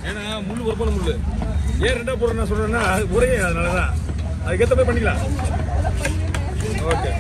ஏன்னா முள்ளு பொறுப்பான முள்ளு ஏன் ரெண்டா போடுறேன் நான் சொல்றேன்னா அது ஒரே அதனால தான் அதுக்கேற்ற மாதிரி பண்ணிக்கலாம் ஓகே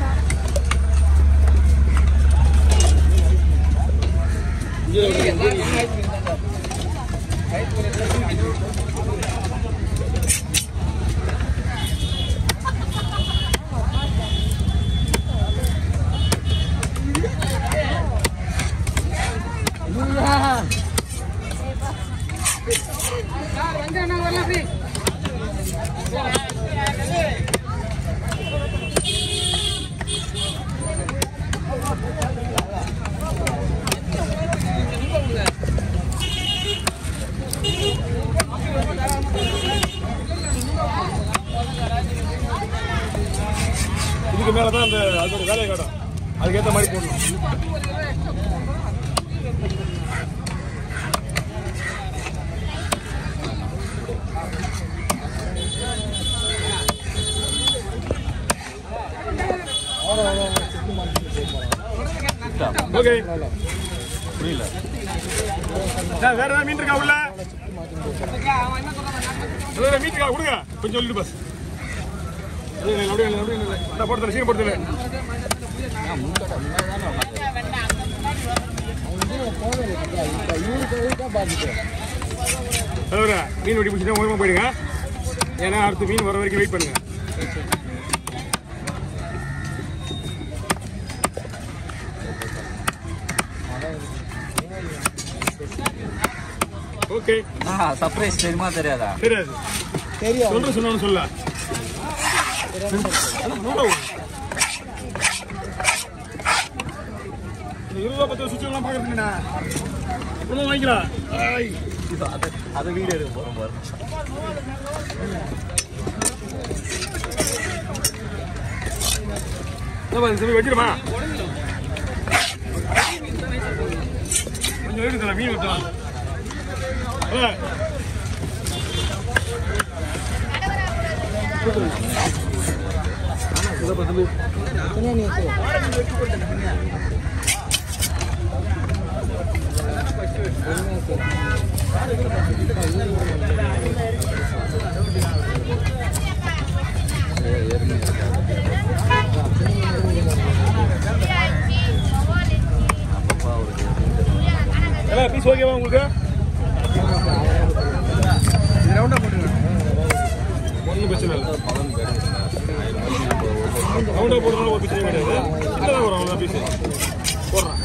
இதுக்கு மேல தான் அந்த அதோட வேலையை காட்டும் அதுக்கேற்ற மாதிரி போடணும் ஓகே புரியல சார், வேற ஏதாவது மீன் இருக்கா உள்ள வேற மீன் இருக்கா கொடுங்க கொஞ்சம் சொல்லிட்டு பஸ் அப்படியே இல்லை, அப்படியே இல்லை, அப்படியே இல்லை. இந்தா, போட்டு தரேன், சீக்கிரம் போட்டு தரேன். தலைவரே, மீன் வெட்டி பிடிச்சிட்டா ஓரமா போயிடுங்க ஏன்னா அடுத்த மீன் வர வரைக்கும் வெயிட் பண்ணுங்க ஓகே சர்ப்ரைஸ் தெரியுமா தெரியாதா தெரியாது தெரியும் சொல்ற சொன்னு சொல்ல நூறு. இந்த இருபது ரூபா பத்து சுவிட்ச் எல்லாம் பாக்குறதுங்கண்ணா அப்புறமா வாங்கிக்கலாம் ஆய். அது அது வீடியோ எடுக்க போறோம் பாரு என்னப்பா, இது சரி வச்சிருமா கொஞ்சம் எடுத்து தரேன் மீன் வெட்டலாம் ஆ. எத்தனை நீ வச்சு எல்லாம் பீஸ் ஓகேவா உங்களுக்கு ஒன்றும் பிரச்சனை இல்லை ரவுண்டாக போடுறதுனால ஒரு பிரச்சனை கிடையாது சின்னதாக வரும் அவ்வளோ பீஸ் போடுறேன்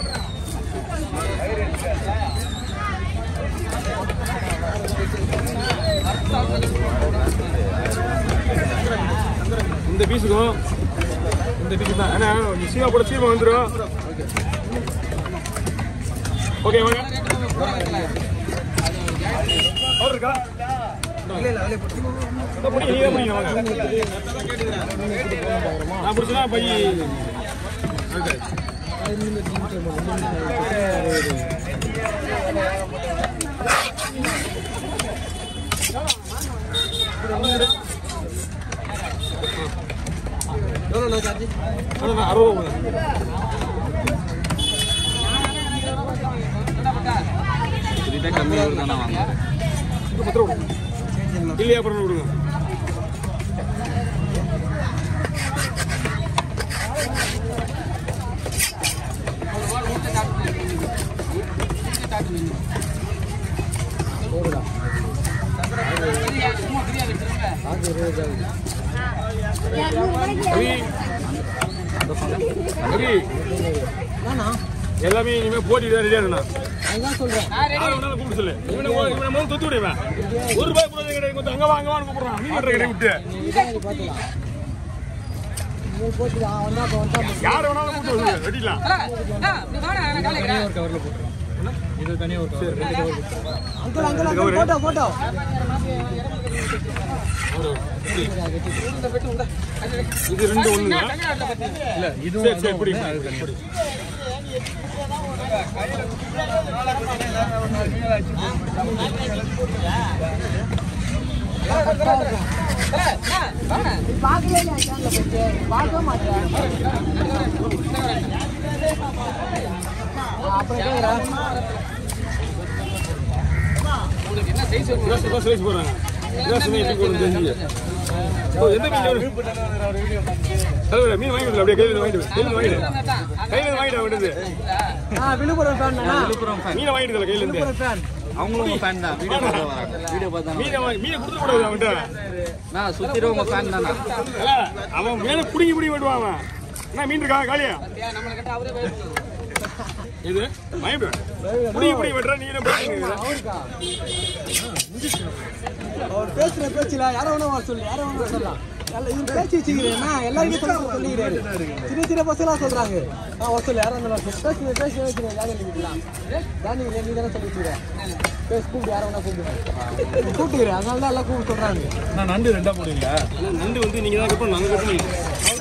இந்த பீஸுக்கும் இந்த பீஸு தான் ஏன்னா நீ சீமா போட சீமா வந்துடும் ஓகே வாங்க அவர் இருக்கா இந்த பொடி நீங்க தான் பிடிங்க, வாங்க. நான் பிடிச்சனா பை ஓகே. அவ்வளவுதான், அறுபது ரூபா கொடுங்க. இதுதான் கம்மியாக தானே வாங்க இது பத்து ரூபா கொடுங்க. இல்லையா அப்புறம் விடுங்க போடுடா காசு இருபது ரவி ரவி என்னண்ணா எல்லாமே இனிமே போட்டி தான் ரெடியா இருக்கணும் அதுதான் சொல்றேன் யாரை வேணாலும் கூப்பிட்டு சொல்லு இவனை மோ- இவனை முதல்ல தொத்து விடுவேன் ஒரு ரூபாய் கூட கிடையாது கொஞ்சம் அங்க வாங்க வாங்க கூப்பிடுறான் நீ வெட்டுற கிடையாது விட்டு நீ இதை பார்த்துக்கலாம் நீ போச்சு அவன் வந்தா அப்போ வந்தா அப்போ யாரை வேணாலும் கூப்பிட்டு சொல்லு வெட்டிடலாம் uncle uncle uncle photo photo இது ரெண்டு ஒண்ணுங்க இல்ல இது சரி சரி பிடி பிடி. பார்க்கவே இல்லை சேனலில் போச்சு பார்க்கவே மாட்டேன் அப்புறம் கேட்குறேன் கிளாஸ் கிளாஸ் ரைஸ் போடுறாங்க கிளாஸ் எப்படி போடணும் தெரிஞ்சு ஓ எந்த மீன் வேணும்? தலைவரே, மீன் வாங்கிட்டு வரல, அப்படியே கையில வாங்கிட்டு வா. கையில வாங்கிட்டு வா. கையில வாங்கிட்டு விடுது ஆ விழுப்புரம் ஃபேன் விழுப்புரம் ஃபேன் மீனை வாங்கிட்டு வரல, கையில இருந்து விழுப்புரம் ஃபேன் அவங்களும் ஃபேன் தான் வீடியோ பார்த்து வராங்க வீடியோ பார்த்து மீனை வாங்கி மீனை கொடுத்து கூடாது அவன்கிட்ட நான் சுத்திரவங்க ஃபேன் தானா இல்ல, அவன் மேல புடிங்கி புடிங்கி விடுவான் அவன் என்ன மீன் இருக்கா காலியா இது வாங்கிட்டு புடிங்கி புடிங்கி வெட்டுற நீ என்ன பண்ணிட்டு அவருக்கா அவர் பேசுற பேச்சுல யாரோ ஒண்ணு வர சொல்லு யாரோ ஒண்ணு சொல்லலாம் எல்லா- இது பேச்சு வச்சுக்கிறேன்னா எல்லாருக்கும் சொல்ல சொல்லிக்கிறாரு சின்ன சின்ன பசங்களா சொல்றாங்க ஆ வர சொல்லு யாரோ ஒண்ணு வர சொல்லு பேசுங்க பேசுங்க வச்சுக்கிறேன் யாரும் நினைக்கலாம் தானி இல்லை நீ தானே சொல்லி வச்சுக்கிறேன் பேச கூப்பிட்டு யாரோ ஒன்றா கூப்பிடுறேன் கூப்பிட்டுக்கிறேன் அதனால தான் எல்லாம் கூப்பிட்டு சொல்றாங்க நான் நண்டு ரெண்டா போடுவீங்களா நண்டு வந்து நீங்க தான் கட்டணும் நாங்க கட்டணும்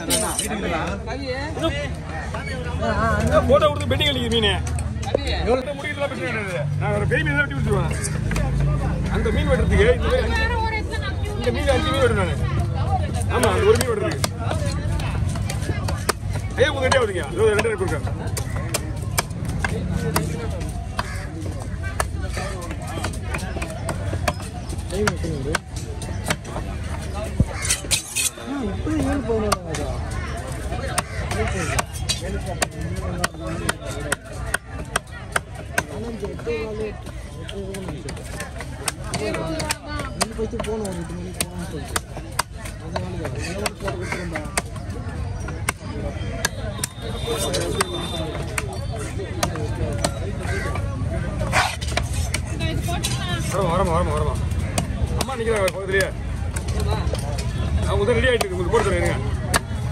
ஆ, ஆ, ஆ. போட்டோ கொடுத்து பெட்டிங் அடிக்குது மீன் எவ்வளோ முடிக்கலாம் பிரச்சனை கிடையாது நான் ஒரு பெரிய மீன் தான் வெட்டி விட்டுருவேன் அந்த மீன் வெட்டுறதுக்கு இந்த மாதிரி அஞ்சு- இந்த மீன் அஞ்சு மீன் வெட்டுறேன் நான் ஆமா அந்த ஒரு மீன் வெட்டுறதுக்கு ஐயா உங்க ரெண்டே வருதுங்க இருபது ரெண்டு கொடுக்க டைம் எத்தனை இப்படி ஏழு போகிறாங்க போயிட்டு போகணும் ஒரு எட்டு மணிக்கு போகணும்னு சொல்லிட்டு அதனால இதெல்லாம் போட்டு கொடுத்துருந்தா வரமா வரமா வரமா வரமா அம்மா நிக்கிறாங்க பக்கத்துலயே அவங்க தான் ரெடி ஆயிட்டு இருக்கு உங்களுக்கு போட்டு தரேன் இருங்க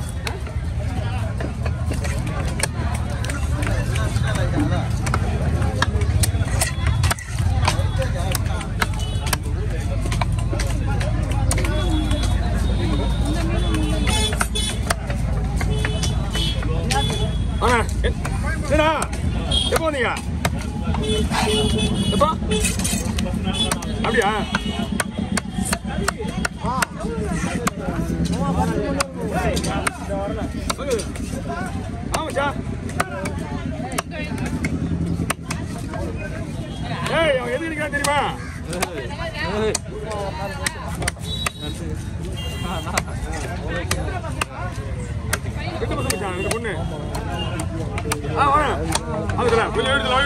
வாங்க எ- என்னடா எப்போ வந்தீங்க எப்போ அப்படியா ஓகே. ஆமாச்சா ஏய் அவன் எதுக்கு நிற்கிறான் தெரியுமா எட்டு பசங்க மச்சான், இந்த பொண்ணு ஆ வாங்க அதுக்குள்ள கொஞ்சம் எடுத்து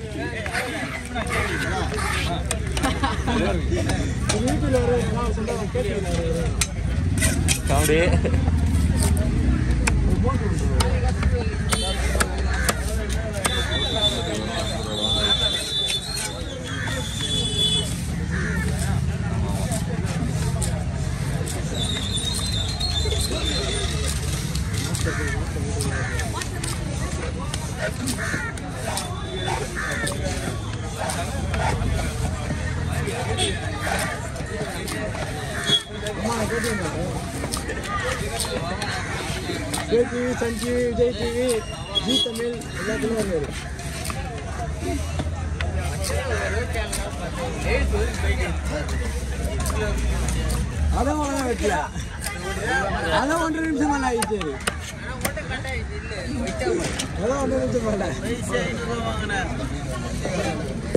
வீட்டில் வர எல்லாம் சொல்லுவாங்க கேட்டுக்கிறாரு அப்படியே அம்மா கேட்டீங்க Vijay TV Sun TV Vijay TV Zee Tamil எல்லாத்துலையும் வருவாரு அதான் ஒழுங்கா வைக்கல அதான் ஒன்றரை நிமிஷம் மேல ஆயிடுச்சு அதான் ஒன்றரை நிமிஷம் மேல